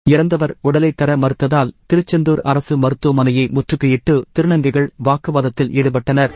இறந்தவர் உடலை தர மறுத்ததால் திருச்செந்தூர் அரசு மருத்துவமனையை முற்றுகையிட்டு திருநங்கைகள் வாக்குவாதத்தில் ஈடுபட்டனர்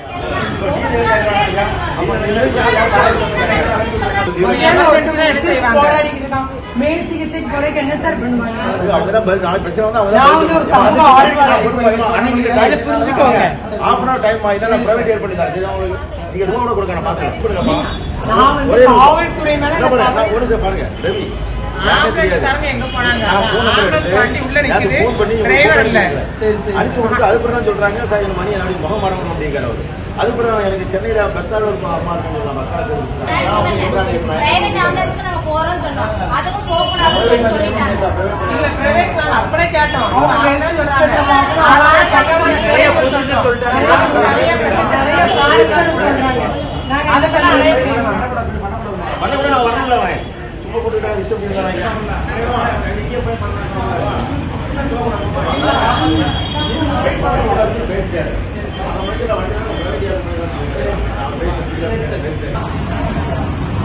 மேல் சிகிச்சைக்கு போறதுக்கு என்ன சார் பண்ணுவாங்க அவங்கதான் பதில் நாளைக்கு பிரச்சனை வந்தா நான் வந்து ஒரு சமூக ஆர்வலர். அன்னைக்கு புரிஞ்சுக்கோங்க. half an hour time ஆயிடுதா நான் private ஏற்பாடு பண்ணி தரேன். சரி, அவங்களுக்கு நீங்க room கூட கொடுங்க, நான் பார்த்துக்கிறேன். கொடுங்கப்பா. நான் வந்து ஒரே நிமிஷம். காவல்துறை மேல என்ன பண்ணுங்க, நான் நான் ஒரு நிமிஷம் பாருங்க, ரவி. யாருமே தெரியாது. ஆம்புலன்ஸ்காரங்க எங்க போனாங்க நான் phone number ஆம்புலன்ஸ் எடுத்து, வண்டி உள்ள யாருக்கு நிக்குது phone பண்ணி இவங்க டிரைவர் phone இல்ல பண்ணி அனுப்பி விட்டு அதுக்கப்புறம் தான் சொல்றாங்க சார் இந்த மணி என்னுடைய முகம் மரணம் அப்படிங்கிற அவரு அதுக்கப்புறம் எனக்கு சென்னையில பெத்தாள் ஒரு அம்மா இருக்காங்க மக்களுக்கு பிரைவேட் ஆம்புலன்ஸ்க்கு நம்ம போறோம்னு சொன்னோம் அதுவும் போக கூடாதுன்னு சொல்லிட்டாங்க இல்ல பிரைவேட் நாங்க அப்படியே கேட்டோம் அவங்க என்ன சொல்றாங்க நிறைய procedure சொல்லிட்டாங்க. நிறைய procedure சொல்றாங்க. நாங்க அதுக்கெல்லாம் அதுக்கெல்லாம் arrange செய்யணும். பண்ண கூட நான் வரணும்ல அவன் சும்மா போட்டுட்டு இஷ்டம் பண்ணிடுறாங்க பேசிட்டாரு